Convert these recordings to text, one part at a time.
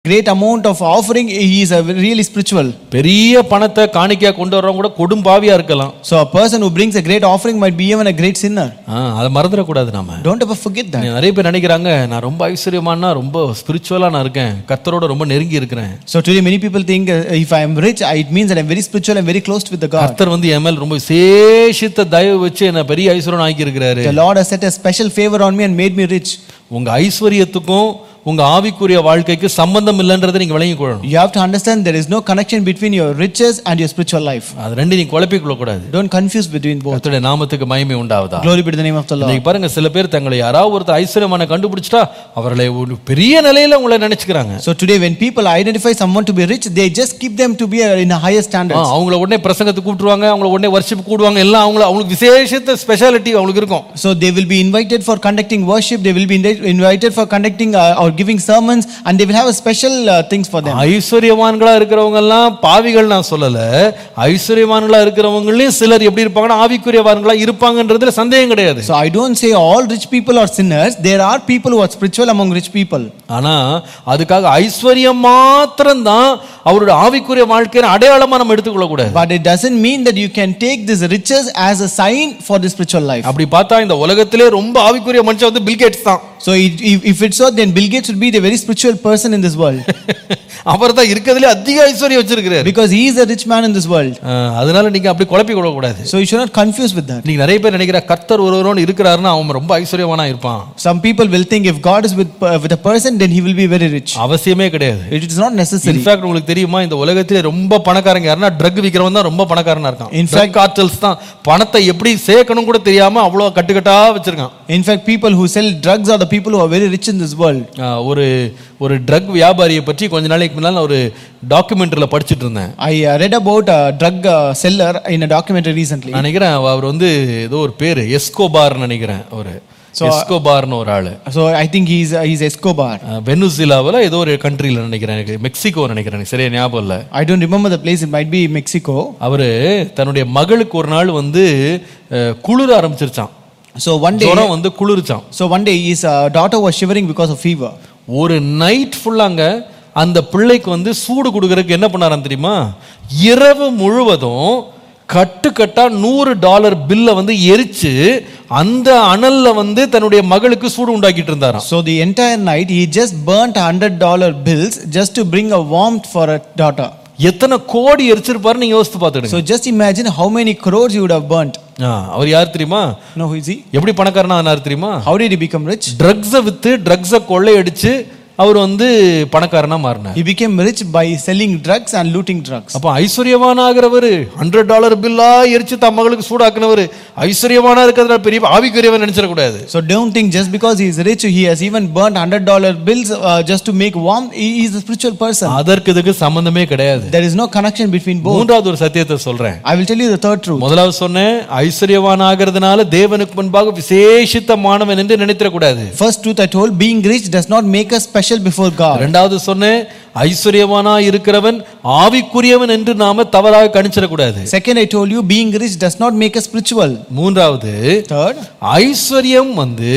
great amount of offering, he is a really spiritual. பெரிய பணத்தை காணிக்கையா கொண்டு வர்றவங்க கூட கொடும் பாவியா இருக்கலாம் So a person who brings a great offering might be even a great sinner. ஆ, அதை மறந்துடக்கூடாது நாம Don't ever forget that. நிறைய பேர் நினைக்கிறாங்க நான் ரொம்ப ஐஸ்வர்யமானா ரொம்ப ஸ்பிரிச்சுவலா நான் இருக்கேன் கர்த்தரோட ரொம்ப நெருங்கி இருக்கிறேன் So today many people think uh, if I am rich, I- it means that I'm very spiritual and very close with the God. கர்த்தர் வந்து என் மேல் ரொம்ப விசேஷித்த தயவு வச்சு என்ன பெரிய ஐஸ்வர்யம் ஆக்கி இருக்கிறாரு The Lord has set a special favor on me and made me rich. உங்க ஐஸ்வர்யத்துக்கும் உங்க ஆவிக்குரிய வாழ்க்கைக்கு சம்பந்தம் இல்லைன்றதை நீங்க விளங்கி கொள்ளணும் You have to understand there is no connection between your riches and your spiritual life. அது ரெண்டு நீ குழப்பிக் கொள்ளக்கூடாது Don't confuse between both. கர்த்தருடைய நாமத்துக்கு மகிமை உண்டாவதா Glory be to the name of the Lord. இன்னைக்கு பாருங்க சில பேர் தங்களை யாராவது ஒருத்தர் ஐஸ்வர்யமான கண்டுபிடிச்சிட்டா அவர்களை ஒரு பெரிய நிலையில உங்களை நினைச்சுக்கிறாங்க So today when people identify someone to be rich, they just keep them to be uh, in a higher ah, standard. அவங்கள உடனே பிரசங்கத்துக்கு கூப்பிட்டுருவாங்க அவங்கள உடனே வர்ஷிப் கூடுவாங்க எல்லாம் அவங்கள அவங்களுக்கு விசேஷத்த ஸ்பெஷாலிட்டி அவங்களுக்கு இருக்கும் So they will be invited for conducting worship, they will be invi- invited for conducting uh, or giving sermons, and they will have a special uh, things for them. ஐஸ்வர்யவான்களா இருக்கிறவங்க எல்லாம் பாவிகள் நான் சொல்லல ஐஸ்வர்யவான்களா இருக்கிறவங்களையும் சிலர் எப்படி இருப்பாங்கன்னா ஆவிக்குரியவான்களா இருப்பாங்கன்றதுல சந்தேகம் கிடையாது So I don't say all rich people are sinners. There are people who are spiritual among rich people. ஆனா அதுக்காக ஐஸ்வர்யம் மாத்திரம்தான் அவருடைய ஆவிக்குரிய வாழ்க்கையின் அடையாளமா நம்ம எடுத்துக்கொள்ள கூடாது But it doesn't mean that you can take these riches as a sign for the spiritual life. அப்படி பார்த்தா இந்த உலகத்திலே ரொம்ப ஆவிக்குரிய மனுஷன் வந்து பில்கேட்ஸ் தான் So it, if, if it's so, then Bill Gates would be the very spiritual person in this world. அவர் தான் இருக்கிறதுலே அதிக ஐஸ்வர்யம் வச்சிருக்கிறாரு Because he is a rich man in this world. அஹ், அதனால நீங்க அப்படி குழப்பி கொள்ள கூடாது So you should not confuse with that. நீங்க நிறைய பேர் நினைக்கிற கர்த்தர் ஒருவரோடு இருக்கிறாருன்னா அவன் ரொம்ப ஐஸ்வர்யவானா இருப்பான் Some people will think if God is with, uh, with a person, then he will be very rich. அவசியமே கிடையாது It is not necessary. In fact உங்களுக்கு தெரியுமா இந்த உலகத்திலே ரொம்ப பணக்காரங்க யாருன்னா ட்ரக் விக்கிறவன் தான் ரொம்ப பணக்காரனா இருக்கான் In இன்ஃபேக்ட் கார்டல்ஸ் தான் பணத்தை எப்படி சேர்க்கணும் கூட தெரியாம அவ்வளோ கட்டுக்கட்டா வச்சிருக்கான் In fact, people who sell drugs are the people who are very rich in this world. அஹ், ஒரு ஒரு ட்ரக் வியாபாரியை பற்றி கொஞ்ச நாளைக்கு முன்னால் நான் ஒரு டாக்குமெண்ட்ரியில் படிச்சுட்டு இருந்தேன் I uh, read about a drug uh, seller in a documentary recently. நான் நினைக்கிறேன் அவர் வந்து ஏதோ ஒரு பேர் எஸ்கோபார்னு நினைக்கிறேன் ஒரு எஸ்கோபார்னு ஒரு ஆளு So I think he's uh, he's Escobar. வெனுசிலாவில் ஏதோ ஒரு கண்ட்ரியில் நினைக்கிறேன் எனக்கு மெக்சிகோ நினைக்கிறேன் எனக்கு சரியா ஞாபகம் இல்லை I don't remember the place. It might be Mexico. அவரு தன்னுடைய மகளுக்கு ஒரு நாள் வந்து அஹ், குளிர ஆரம்பிச்சிருச்சான் So one day, ஜுரம் வந்து குளிர்ச்சான் so one day his uh, daughter was shivering because of fever. ஒரு நைட் ஃபுல்லாங்க அந்த பிள்ளைக்கு வந்து சூடு கொடுக்கறதுக்கு என்ன பண்ணாராம் தெரியுமா இரவு முழுவதும் கட்டு கட்டா நூறு டாலர் பில்லை வந்து எரிச்சு அந்த அனல்ல வந்து தன்னுடைய மகளுக்கு சூடு உண்டாக்கிட்டு இருந்தாராம் So the entire night he just burnt hundred dollar bills just to bring a warmth for a daughter. எத்தனை கோடி எரிச்சிருப்பாருன்னு நீங்க யோசித்து பார்த்துடுங்க So just imagine how many crores he would have burnt. ஆ, அவர் யார் தெரியுமா No, who is he? எப்படி பணக்காரனா ஆனார் தெரியுமா How did he become rich? ட்ரக்ஸை வித்து ட்ரக்ஸை கொள்ளையடிச்சு அவர் வந்து பணக்காரனா மாறினார் He became rich by selling drugs and looting drugs. அப்போ ஐஸ்வர்யவான் ஆகிறவர் ஹண்ட்ரட் டாலர் பில்லா எரிச்சு தம் மகளுக்கு சூடாக்குனவர் ஐஸ்வர்யவானா இருக்கிறதுனால பெரிய ஆவிக்குரியவன் நினைச்சிடக்கூடாது So don't think just because he is rich, he has even burnt hundred dollar bills uh, just to make warm. He is a spiritual person. அதற்கு இதுக்கு சம்பந்தமே கிடையாது There is no connection between both. மூன்றாவது ஒரு சத்தியத்தை சொல்றேன் I will tell you the third truth. முதலாவது சொன்னேன் ஐஸ்வர்யவான் ஆகிறதுனால தேவனுக்கு முன்பாக விசேஷித்தமானவன் என்று நினைத்திடக்கூடாது First truth I told, being rich does not make us special before God. ரெண்டாவது சொன்னேன் ஐஸ்வர்யவானா இருக்கிறவன் ஆவிக்குரியவன் என்று நாம தவறாக கணிச்சிடக்கூடாது Second, I told you, being rich does not make us spiritual. மூன்றாவது Third, ஐஸ்வர்யம் வந்து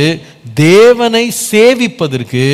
தேவனை சேவிப்பதற்கு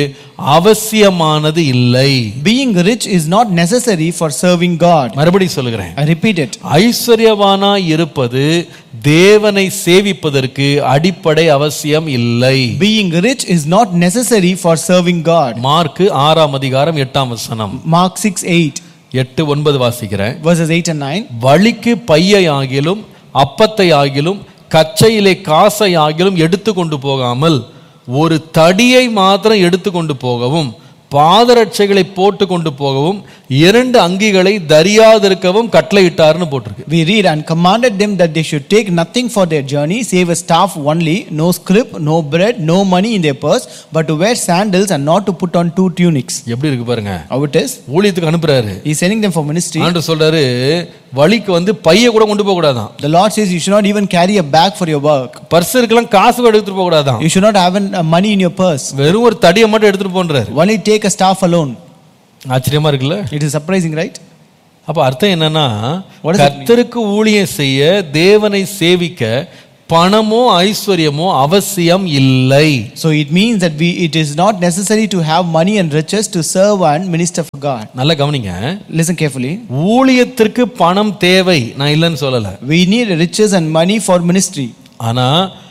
அவசியமானது இல்லை being rich is not necessary for serving God. மறுபடியும் சொல்லுகிறேன் I repeat it. ஐஸ்வர்யவானா இருப்பது தேவனை சேவிப்பதற்கு அடிப்படை அவசியம் இல்லை Being rich is not necessary for serving God. Mark ஆறாம் அதிகாரம் எட்டாம் வசனம் Mark 6 8, எட்டு ஒன்பது வாசிக்கிறேன் verses 8 and 9. வழிக்கு பையை ஆகிலும் அப்பத்தை ஆகிலும் கச்சையிலே காசை ஆகிலும் எடுத்து கொண்டு போகாமல் ஒரு தடியை மாத்திரம் எடுத்து கொண்டு போகவும் பாதரட்சைகளை போட்டு கொண்டு போகவும் இரண்டு அங்கிகளை தரியாதிருக்கவும் கட்டளையிட்டார்னு போட்டிருக்கு We read and commanded them that they should take nothing for their journey save a staff only, no scrip, no bread, no money in their purse, but to wear sandals and not to put on two tunics. எப்படி இருக்கு பாருங்க How it is? ஊழியத்துக்கு அனுப்புறாரு He's sending them for ministry. ஆண்டு சொல்றாரு வழிக்கு வந்து பைய கூட கொண்டு போக கூடாதான் The Lord says you should not even carry a bag for your work. Purse இருக்கலாம் காசு கூட எடுத்துட்டு போக கூடாதான் You should not have an- uh, money in your purse. வெறும் ஒரு தடியை மட்டும் எடுத்துட்டு போன்றாரு Only take a staff alone. ஆச்சரியமா இருக்குல்ல It is surprising, right? அப்ப அர்த்தம் என்னன்னா What does it mean? கர்த்தருக்கு ஊழியம் செய்ய தேவனை சேவிக்க பணமோ ஐஸ்வர்யமோ அவசியம் இல்லை So it means that we it is not necessary to have money and riches to serve and minister for God. நல்லா கவனிங்க Listen carefully. ஊழியத்திற்கு பணம் தேவை நான் இல்லைன்னு சொல்லல We need riches and money for ministry. ஆனா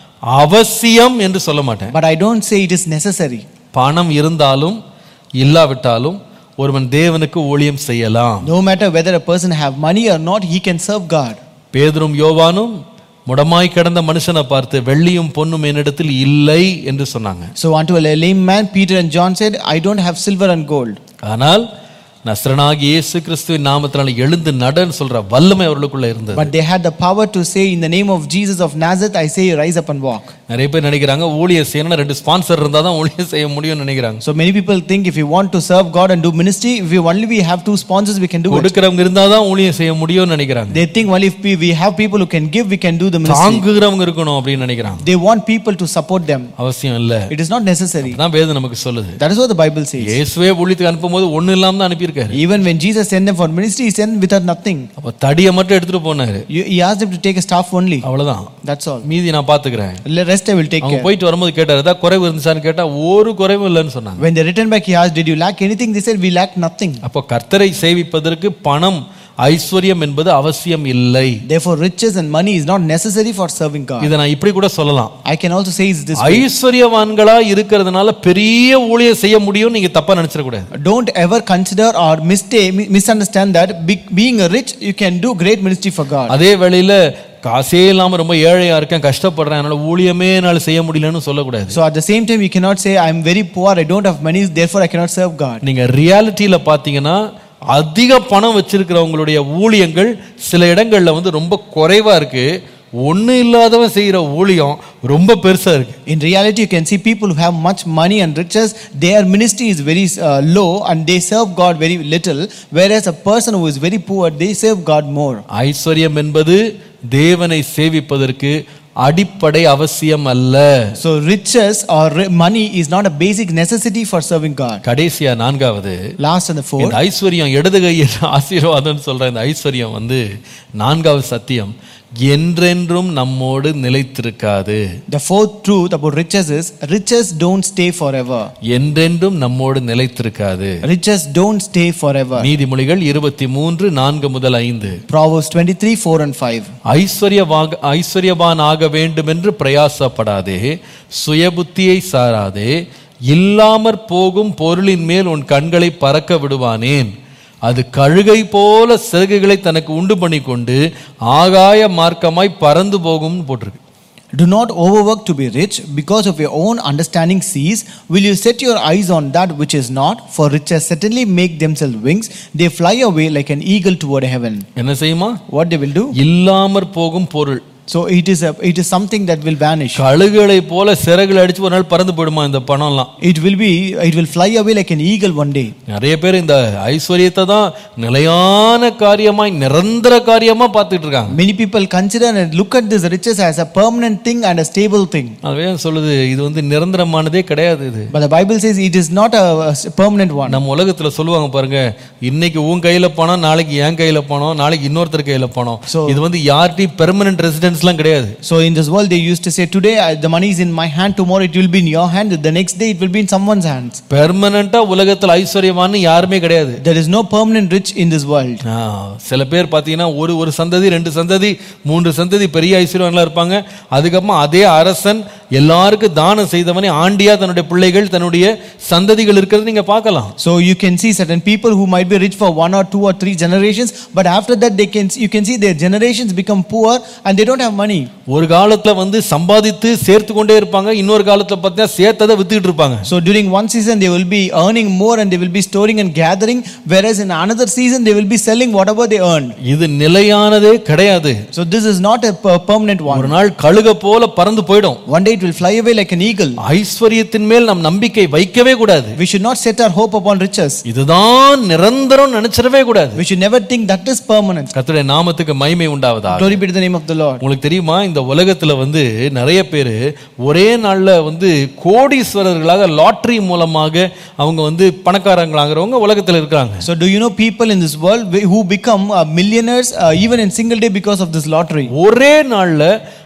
அவசியம் என்று சொல்ல மாட்டேன் But I don't say it is necessary. பணம் இருந்தாலும் இல்லாவிட்டாலும் ஒருவன் தேவனுக்கு ஊழியம் செய்யலாம் No matter whether a person have money or not, he can serve God. பேதுரும் யோவானும் முடமாய் கிடந்த மனுஷனை பார்த்து வெள்ளியும் பொன்னும் என்னிடத்தில் இல்லை என்று சொன்னாங்க So unto a lame man, Peter and John said, I don't have silver and gold. ஆனால் நஸ்ரனாகி இயேசு கிறிஸ்துவின் நாமத்தினால எழுந்து நடன்னு சொல்ற வல்லமை அவர்களுக்குள்ள இருந்தது But they had the power to say, In the name of Jesus of Nazareth, I say, rise up and walk. நிறைய பேர் நினைக்கிறாங்க ஊழியம் செய்யணும்னா ரெண்டு ஸ்பான்சர் இருந்தால் தான் ஊழியம் செய்ய முடியும்னு நினைக்கிறாங்க So many people think if you want to serve God and do ministry, if we only we have two sponsors, we can do it. கொடுக்கிறவங்க இருந்தால் தான் ஊழியம் செய்ய முடியும்னு நினைக்கிறாங்க They think, well, if we, we have people who can give, we can do the ministry. தாங்குகிறவங்க இருக்கணும் அப்படின்னு நினைக்கிறாங்க They want people to support them. அவசியம் இல்ல It is not necessary. தான் வேதம் நமக்கு சொல்லுது That is what the Bible says. இயேசுவே ஊழியத்துக்கு அனுப்பும்போது ஒண்ணு இல்லாம தான் அனுப்பியிருக்காரு Even when Jesus sent them for ministry, he sent without nothing. அப்ப தடியை மட்டும் எடுத்துட்டு போனாரு You- He asked them to take a staff only. அவ்வளவுதான் That's all. மீதி நான் பாத்துக்கிறேன் The rest I will take அவங்க care. போயிட்டு வரும்போது கேட்டாரு ஏதாவது குறைவு இருந்துச்சான்னு கேட்டா ஒரு குறைவும் இல்லைன்னு சொன்னாங்க When they returned back, he asked, Did you lack anything? They said, We lack nothing. அப்போ கர்த்தரை சேவிப்பதற்கு பணம் ஐஸ்வர்யம் என்பது அவசியம் இல்லை Therefore, riches and money is not necessary for serving God. இதை நான் இப்படி கூட சொல்லலாம் I can also say it's this. ஐஸ்வர்யவான்களா இருக்கிறதுனால பெரிய ஊழியம் செய்ய முடியும் நீங்க தப்பா நினைச்சிடக்கூடாது Don't ever consider or mistake, mi- misunderstand that be- being a rich, you can do great ministry for God. அதே வேளையில காசே இல்லாம ரொம்ப ஏழையா இருக்கேன் கஷ்டப்படுறேன் அதனால ஊழியமே என்னால செய்ய முடியலன்னு சொல்லக்கூடாது So at the same time, you cannot say, I'm very poor, I don't have money, therefore I cannot serve God. நீங்க ரியாலிட்டியில பாத்தீங்கன்னா அதிக பணம் வச்சிருக்கிறவங்களுடைய ஊழியங்கள் சில இடங்கள்ல வந்து ரொம்ப குறைவா இருக்கு ஒண்ணு இல்லாதவன் செய்யற ஊழியம் ரொம்ப பெருசா இருக்கு In reality, you can see people who have much money and riches, their ministry is very uh, low and they serve God very little, whereas a person who is very poor, they serve God more. ஐஸ்வர்யம் என்பது தேவனை சேவிப்பதற்கு அடிப்படை அவசியம் அல்ல So riches or ri- money is not a basic necessity for serving God. கடைசியா நான்காவது Last and the fourth, இந்த ஐஸ்வர்யம் இடது கையில் ஆசீர்வாதம்னு சொல்ற இந்த ஐஸ்வர்யம் வந்து நான்காவது சத்தியம் என்றென்றும் நம்மோடு நிலைத்திருக்காது the fourth truth about riches is riches don't stay forever. என்றென்றும் நம்மோடு நிலைத்திருக்காது Riches don't stay forever. நீதிமொழிகள் இருபத்தி மூன்று நான்கு முதல் ஐந்து Proverbs 23, 4 and 5. ஐஸ்வர்யவாக ஐஸ்வர்யவான் ஆக வேண்டும் என்று பிரயாசப்படாதே சுயபுத்தியை சாராதே இல்லாமற் போகும் பொருளின் மேல் உன் கண்களை பறக்க விடுவானேன் அது கழுகை போல சிறகுகளை தனக்கு உண்டு பண்ணி கொண்டு ஆகாய மார்க்கமாய் பறந்து போகும்னு போட்டிருக்கு Do not overwork to be rich, because of your own understanding cease. Will you set your eyes on that which is not? For riches certainly make themselves wings, they fly away like an eagle toward heaven. என்ன செய்யுமா What they will do? இல்லாமற் போகும் பொருள் So it is a, it is something that will vanish. கழுகுகளை போல சிறகுகளை அடிச்சு ஒரு நாள் பறந்து போயிடுமா இந்த பணம்லாம் It will be it will fly away like an eagle one day. நிறைய பேர் இந்த ஐஸ்வர்யத்தை தான் நிலையான காரியமாய் நிரந்தர காரியமா பார்த்துட்டு இருக்காங்க Many people consider and look at this riches as a permanent thing and a stable thing. அதுவே சொல்லுது இது வந்து நிரந்தரமானதே கிடையாது இது But the Bible says it is not a, a permanent one. நம்ம உலகத்துல சொல்லுவாங்க பாருங்க இன்னைக்கு உன் கையில பணம் நாளைக்கு என் கையில பணம் நாளைக்கு இன்னொருத்தர் கையில பணம் So- இது வந்து யார்கிட்டயும் பெர்மனன்ட் ரெசிடென்ஸ்லாம் கிடையாது So in this world they used to say today uh, the money is in my hand tomorrow it will be in your hand the next day it will be in someone's hands. பெர்மனண்டா உலகத்துல ஐஸ்வர்யவான்னு யாருமே கிடையாது There is no permanent rich in this world. ஆ, சில பேர் பார்த்தீங்கன்னா ஒரு ஒரு சந்ததி ரெண்டு சந்ததி மூன்று சந்ததி பெரிய ஐஸ்வர்யவான்களா இருப்பாங்க அதுக்கப்புறமா அதே அரசன் எல்லாருக்கும் தானம் செய்தவனே ஆண்டியா தன்னுடைய பிள்ளைகள் தன்னுடைய சந்ததிகள் இருக்கிறது நீங்க பார்க்கலாம் So you can see certain people who might be rich for one or two or three generations, but after that they can you can see their generations become poor and they don't have money. ஒரு காலத்துல வந்து சம்பாதித்து சேர்த்து கொண்டே இருப்பாங்க இன்னொரு காலத்துல பார்த்தீங்கன்னா சேர்த்ததை வித்துக்கிட்டு இருப்பாங்க So during one season they will be earning more and they will be storing and gathering, whereas in another season they will be selling whatever they earned. இது நிலையானதே கிடையாது So this is not a per- permanent ஒரு one. நாள் கழுக போல பறந்து போயிடும் One day it will fly away like an eagle. ஐஸ்வர்யத்தின் மேல் நம் நம்பிக்கை வைக்கவே கூடாது We should not set our hope upon riches. இதுதான் நிரந்தரம் நினைச்சிடவே கூடாது We should never think that is permanent. கர்த்தருடைய நாமத்துக்கு மகிமை உண்டாவதா Glory be to the name of the Lord. உங்களுக்கு தெரியுமா இந்த உலகத்துல வந்து நிறைய பேர் ஒரே நாள்ல வந்து கோடீஸ்வரர்களாக லாட்டரி மூலமாக அவங்க வந்து பணக்காரங்களாகிறவங்க உலகத்துல இருக்காங்க So do you know people in this world wh- who become uh, millionaires uh, even in single day because of this lottery? ஒரே நாள்ல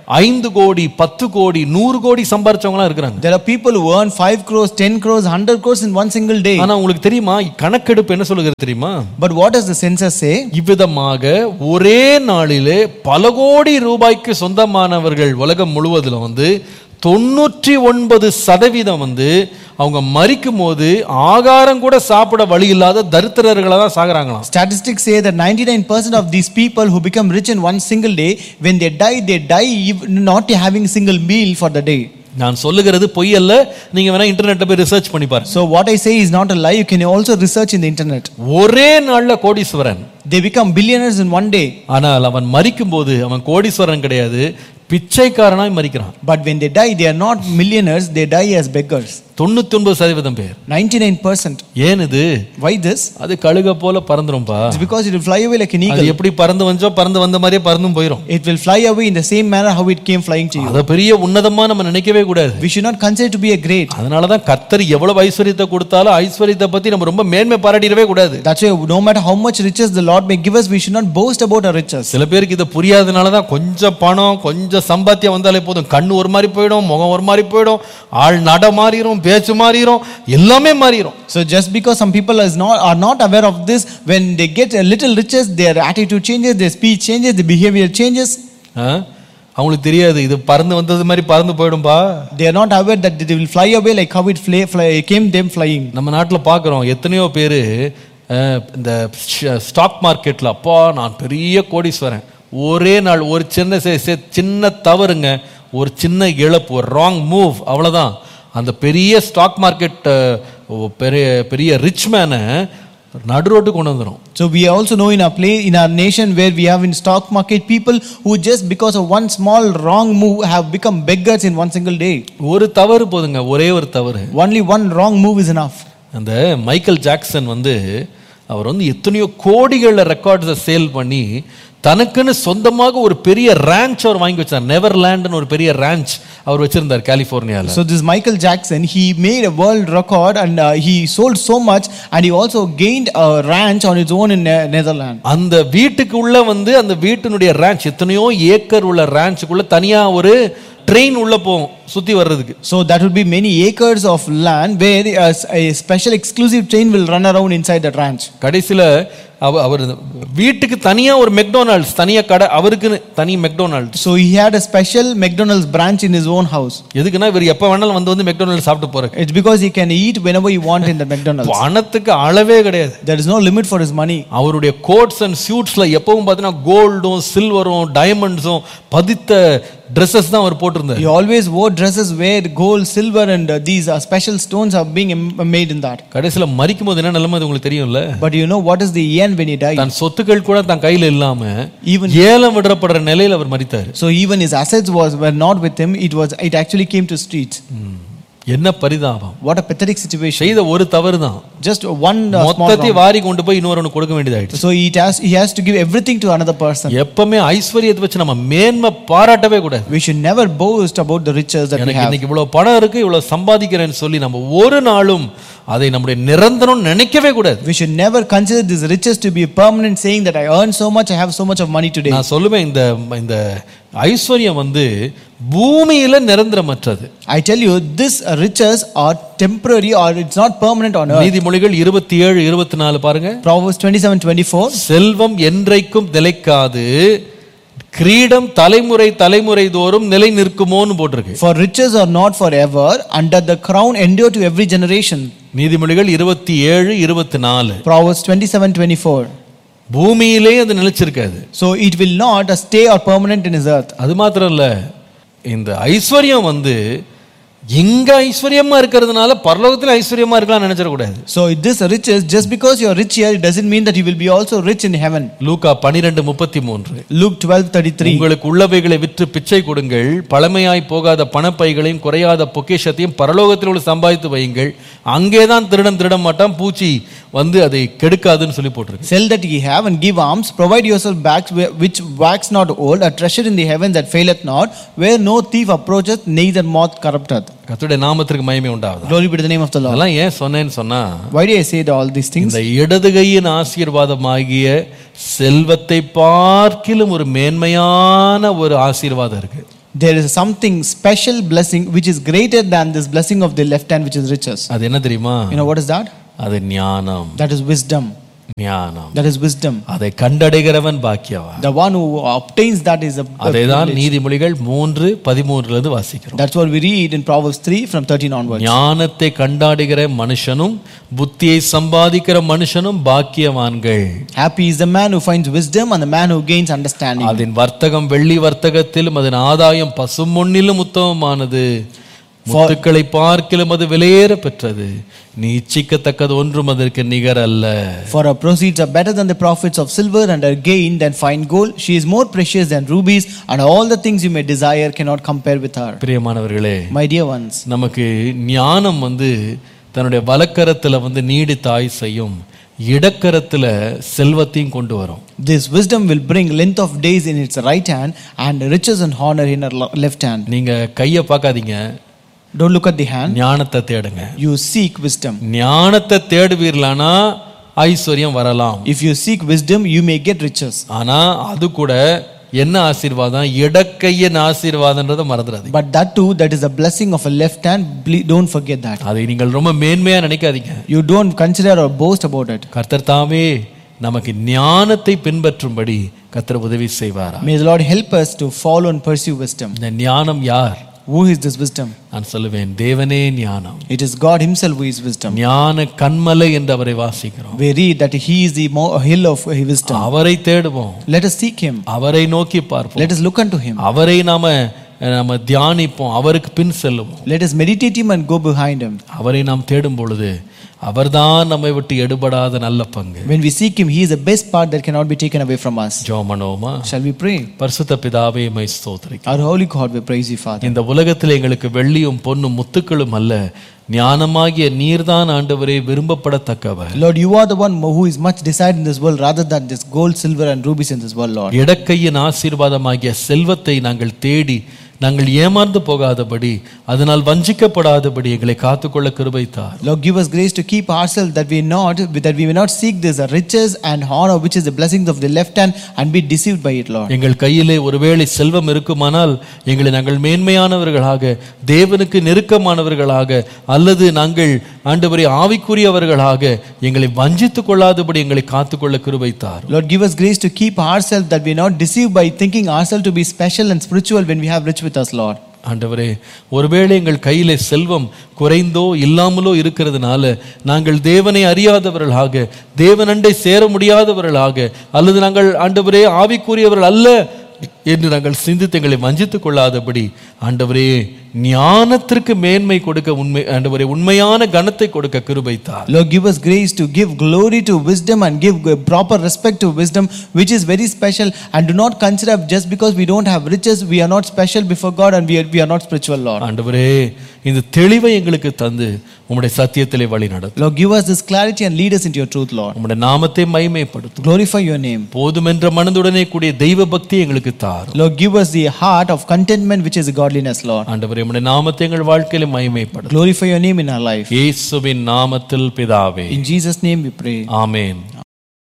ஐந்து கோடி பத்து கோடி நூறு கோடி சம்பாரிச்சவங்களாம் இருக்கிறாங்க There are people who earn 5 crores, 10 crores, 100 crores in one single day. ஆனா உங்களுக்கு தெரியுமா கணக்கெடுப்பு என்ன சொல்லுகிறது தெரியுமா But what does the census say? இவ்விதமாக ஒரே நாளிலே பல கோடி ரூபாய்க்கு சொந்தமானவர்கள் உலகம் முழுவதிலும் வந்து தொண்ணூற்றி ஒன்பது சதவீதம் வந்து அவங்க மறிக்கும் போது ஆகாரம் கூட சாப்பிட வழி இல்லாத தரித்திரர்களை தான் சாகுறாங்களாம் Statistics say that 99% of these people who become rich in one single day, when they die, they die ev- not having a single meal for the day. நான் சொல்லுகிறது பொய் அல்ல நீங்க வேணா இன்டர்நெட்டை போய் ரிசர்ச் பண்ணி பாருங்க So, what I say is not a lie. You can also research in the internet. ஒரே நாள்ல கோடீஸ்வரன் They become billionaires in one day. ஆனால் அவன் மறிக்கும் போது அவன் கோடீஸ்வரன் கிடையாது பிச்சைக்காரனாய் மறிக்கிறான் But when they die, they are not millionaires, they die as beggars. தொண்ணூத்தி ஒன்பது சதவீதம் பேர் 99%. ஏன் இது Why this? அது கழுக போல பறந்துரும்பா It's because it will fly away like an அது eagle. எப்படி பறந்து வந்தோ பறந்து வந்த மாதிரியே பறந்தும் போயிடும் It will fly away in the same manner how it came flying to you. அதை பெரிய உன்னதமா நம்ம நினைக்கவே கூடாது We should not consider to be a great. அதனாலதான் கர்த்தர் எவ்வளவு ஐஸ்வர்யத்தை கொடுத்தாலும் ஐஸ்வர்யத்தை பத்தி நம்ம ரொம்ப மேன்மை பாராட்டிடவே கூடாது That's why no matter how much riches the Lord may give us, we should not boast about our riches. சில பேருக்கு இது புரியாதனால தான் கொஞ்சம் பணம் கொஞ்சம் சம்பாத்தியம் வந்தாலே போதும் கண்ணு ஒரு மாதிரி போயிடும் முகம் ஒரு மாதிரி போயிடும் ஆள் நட மாறிடும் பேச்சு மாறிடும் எல்லாமே மாறிடும் So just because some people is not are not aware of this, when they get a little riches, their attitude changes, their speech changes, their behavior changes. ஆ? அவங்களுக்கு தெரியாது இது பறந்து வந்தது மாதிரி பறந்து போயிடும்பா They are not aware that they will fly away like how it fly, fly, came them flying. நம்ம நாட்டில் பார்க்குறோம் எத்தனையோ பேர் இந்த ஸ்டாக் மார்க்கெட்டில் அப்பா நான் பெரிய கோடீஸ்வரன் ஒரே நாள் ஒரு சின்ன சே- சே- சின்ன தவறுங்க ஒரு சின்ன இழப்பு ஒரு ராங் மூவ் அவ்வளோதான் அந்த பெரிய ஸ்டாக் மார்க்கெட் பெரிய பெரிய ரிச் மேனை நடுரோட்டு கொண்டு வந்துடும் So we also know in our place in our nation where we have in stock market people who just because of one small wrong move have become beggars in one single day. ஒரு தவறு போதுங்க ஒரே ஒரு தவறு Only one wrong move is enough. அந்த Michael Jackson வந்து அவர் வந்து எத்தனையோ கோடிகளில் ரெக்கார்ட்ஸை சேல் பண்ணி தனக்குன்னு சொந்தமாக ஒரு பெரிய ரேஞ்ச் அவர் வாங்கி வச்சார் நெவர்லேண்ட்னு ஒரு பெரிய ரேஞ்ச் அவர் வச்சிருந்தார் கலிஃபோர்னியாவில் So this Michael Jackson, he made a world record and uh, he sold so much and he also gained a ranch on its own in Ne- Netherlands. அந்த வீட்டுக்கு உள்ள வந்து அந்த வீட்டினுடைய ரேஞ்ச் எத்தனையோ ஏக்கர் உள்ள ரேஞ்சுக்குள்ள தனியா ஒரு ட்ரெயின் உள்ள போகும் சுத்தி வர்றதுக்கு So that would be many acres of land where a, a special exclusive train will run around inside that ranch. கடைசியில அவ அவர் வீட்டுக்கு தனியா ஒரு மெக்டொனால்ட்ஸ் தனியா கடை அவருக்குன்னு தனி McDonald's So he had a special McDonald's branch in his own house. எதுக்குன்னா இவர் எப்ப வேணாலும் வந்து வந்து மெக்டொனால்ட்ஸ் சாப்பிட்டு போறக்கு It's because he can eat whenever he want in the McDonald's. பணத்துக்கு அளவே கிடையாது There is no limit for his money. அவருடைய கோட்ஸ் அண்ட் சூட்ஸ்ல எப்பவும் பார்த்தீங்கன்னா கோல்டும் சில்வரும் டைமண்ட்ஸும் பதித்த ட்ரெஸ்ஸஸ் தான் அவர் போட்டிருந்தார் He always wore dresses where gold, silver, and uh, these uh, special stones are being im- made in that. கடைசியில மறிக்கும் போது என்ன நிலைமை அது உங்களுக்கு தெரியும்ல But you know what is the end when he died? தன் சொத்துக்கள் கூட தன் கையில இல்லாம Even ஏலம் விடப்படுற நிலையில அவர் மறித்தார் so, even his assets was were not with him. It was it actually came to streets. என்ன பரிதாபம் What a pathetic situation. செய்த ஒரு தவறு தான் Just one uh, small. மொத்தத்தை wrong. வாரி கொண்டு போய் இன்னொரு கொடுக்க வேண்டியதாயிடுச்சு So he has he has to give everything to another person. எப்பவுமே ஐஸ்வர்யத்தை வச்சு நம்ம மேன்மை பாராட்டவே கூடாது We should never boast about the riches that we எனக்கு have. இன்னைக்கு இவ்வளவு பணம் இருக்கு இவ்வளவு சம்பாதிக்கிறேன்னு சொல்லி நம்ம ஒரு நாளும் அதை நம்முடைய நிரந்தரம் நினைக்கவே கூடாது We should never consider these riches to be a permanent saying that I earn so much, I have so much of money today. நான் சொல்லுவேன் இந்த இந்த ஐஸ்வர்யம் வந்து பூமியில நிரந்தரமற்றது I tell you, these riches are temporary or it's not permanent on earth. நீதிமொழிகள் இருபத்தி ஏழு இருபத்தி நாலு பாருங்க Proverbs 27 24. செல்வம் என்றைக்கும் நிலைக்காது கிரீடம் தலைமுறை தலைமுறை தோறும் நிலை நிற்குமோன்னு போட்டிருக்கு For riches are not forever, and that the crown endure to every generation. நீதிமொழிகள் இருபத்தி ஏழு இருபத்தி நாலு Proverbs 27 24. பூமியிலே அது நிலைச்சிருக்காது So it will not stay or permanent in his earth. அது மாத்திரம் இல்ல இந்த ஐஸ்வர்யம் வந்து எங்க ஐஸ்வர்யமா இருக்கிறதுனால பரலோகத்தில் ஐஸ்வர்யமா இருக்கலாம் நினைச்சிடக்கூடாது So this riches, just because you are rich here, it doesn't mean that you will be also rich in heaven. லூக்கா பனிரெண்டு முப்பத்தி மூன்று Luke 12 33. உங்களுக்கு உள்ளவைகளை விற்று பிச்சை கொடுங்கள் பழமையாய் போகாத பணப்பைகளையும் குறையாத பொக்கிஷத்தையும் பரலோகத்தில் உள்ள சம்பாதித்து வையுங்கள் அங்கேதான் திருடன் திருட மாட்டான் பூச்சி வந்து அதை கெடுக்காதுன்னு சொல்லி போட்டிருக்கு Sell that ye have and give alms. Provide yourself bags whi- which wax not old, a treasure in the heavens that faileth not, where no thief approacheth, neither moth corrupteth. கர்த்தருடைய நாமத்திற்கு மகிமை உண்டாகுது Glory be to the name of the Lord. அதெல்லாம் ஏன் சொன்னேன்னு சொன்னா Why do I say all these things? இந்த இடது கையின் ஆசீர்வாதமாகிய செல்வத்தை பார்க்கிலும் ஒரு மேன்மையான ஒரு ஆசீர்வாதம் இருக்கு There is something special blessing which is greater than this blessing of the left hand, which is riches. அது என்ன தெரியுமா You know what is that? அது ஞானம் That is wisdom. ஞானம் That is wisdom. அதை கண்டடைகிறவன் பாக்கியவான் The one who obtains that is a, a அதைதான் privilege. நீதிமொழிகள் மூன்று பதிமூன்றுல இருந்து வாசிக்கிறோம் That's what we read in Proverbs 3 from 13 onwards. ஞானத்தை கண்டாடுகிற மனுஷனும் புத்தியை சம்பாதிக்கிற மனுஷனும் பாக்கியவான்கள் Happy is the man who finds wisdom and the man who gains understanding. அதன் வர்த்தகம் வெள்ளி வர்த்தகத்திலும் அதன் ஆதாயம் பசுமொன்னிலும் உத்தமமானது முத்துக்களை பார்க்கிலும் அது விலையேற பெற்றது நீ இச்சிக்கத்தக்கது ஒன்றும் அதற்கு நிகர் அல்ல For her proceeds are better than the profits of silver, and her gain than fine gold. She is more precious than rubies, and all the things you may desire cannot compare with her. பிரியமானவர்களே My dear ones, நமக்கு ஞானம் வந்து தன்னுடைய வலக்கரத்துல வந்து நீடித்தாய் செய்யும் இடக்கரத்துல செல்வத்தையும் கொண்டு வரும் this wisdom will bring length of days in its right hand and riches and honor in her lo- left hand. நீங்க கையை பார்க்காதீங்க Don't look at the hand, ஞானத்தை தேடுங்க you seek wisdom. ஞானத்தை தேடுவீர்களானா ஐஸ்வர்யம் வரலாம் If you seek wisdom, you may get riches. ஆனா அது கூட என்ன ஆசீர்வாதம் இடக்கையின் ஆசீர்வாதம்ன்றதை மறந்துடாதீங்க But that too, that is a blessing of a left hand. Ble- Don't forget that. அதை நீங்கள் ரொம்ப மேன்மையா நினைக்காதீங்க You don't consider or boast about it. கர்த்தர் தாமே நமக்கு ஞானத்தை பின்பற்றும்படி கர்த்தர் உதவி செய்வாரா May the Lord help us to follow and pursue wisdom. இந்த ஞானம் யார் Who is this wisdom? நான் சொல்லுவேன் தேவனே ஞானம் It is God Himself who is wisdom. ஞான கண்மலை என்று அவரை வாசிக்கிறோம் We read that He is the mo- hill of wisdom. அவரை தேடுவோம் Let us seek Him. அவரை நோக்கி பார்ப்போம் Let us look unto Him. அவரை நாம நம்ம தியானிப்போம் அவருக்கு பின் செல்லுவோம் Let us meditate Him and go behind Him. அவரை நாம் தேடும் பொழுது அவர்தான் நம்மை விட்டு எடுபடாத நல்ல பங்கு When we seek Him, He is the best part that cannot be taken away from us. ஜோமனோமா Shall we pray? பரிசுத்த பிதாவே மை ஸ்தோத்திரி Our holy God, we praise you, Father. இந்த உலகத்தில் எங்களுக்கு வெள்ளியும் பொன்னும் முத்துக்களும் அல்ல ஞானமாகிய நீர்தான் ஆண்டவரே விரும்பப்படத்தக்கவர் Lord, you are the one who is much desired in this world rather than this gold, silver, and rubies in this world, Lord. இடக்கையின் ஆசீர்வாதமாகிய செல்வத்தை நாங்கள் தேடி நாங்கள் ஏமாந்து போகாதபடி அதனால் வஞ்சிக்கப்படாதபடி எங்களை காத்துக்கொள்ள கிருபைத்தார் Lord, give us grace to keep ourselves that we not that we may not seek this riches and honor, which is the blessings of the left hand, and be deceived by it, Lord. எங்கள் கையிலே ஒருவேளை செல்வம் இருக்குமானால் எங்களை நாங்கள் மேன்மையானவர்களாக தேவனுக்கு நெருக்கமானவர்களாக அல்லது நாங்கள் ஆண்டவரை ஆவிக்குரியவர்களாக எங்களை வஞ்சித்துக் கொள்ளாதபடி எங்களை காத்துக்கொள்ள கிருபைத்தார் Lord, give us grace to keep ourselves that we are not deceived by thinking ourselves to be special and spiritual when we have rich with us, Lord. ஆண்டவரே ஒருவேளை எங்கள் கையிலே செல்வம் குறைந்தோ இல்லாமலோ இருக்கிறதுனால நாங்கள் தேவனை அறியாதவர்களாக தேவனண்டை சேர முடியாதவர்களாக அல்லது நாங்கள் ஆண்டவரே ஆவிக்குரியவர்கள் அல்ல என்று நாங்கள் சிந்தித்து எங்களை வஞ்சித்துக் கொள்ளாதபடி ஆண்டவரே ஞானத்திற்கு மேன்மை கொடுக்க உண்மை ஆண்டவரே உண்மையான கனத்தை கொடுக்க கிருபைத்தார் Lord, give us grace to give glory to wisdom and give g- proper respect to wisdom, which is very special, and do not consider just because we don't have riches, we are not special before God and we are, we are not spiritual, Lord. ஆண்டவரே இந்த தெளிவை எங்களுக்கு தந்து உம்முடைய சத்தியத்திலே வழி நடத்தும் Lord, give us this clarity and lead us into your truth, Lord. உம்முடைய நாமத்தை மைமைப்படுத்தும் Glorify your name. போதுமென்ற மனதுடனே கூடிய தெய்வ பக்தி எங்களுக்கு தாரும் Lord, give us the heart of contentment, which is godliness, Lord. ஆண்டவரே உம்முடைய நாமத்தை எங்கள் வாழ்க்கையில மகிமைப்படும் Glorify your name in our life. இயேசுவின் நாமத்தில் பிதாவே In Jesus' name we pray. Amen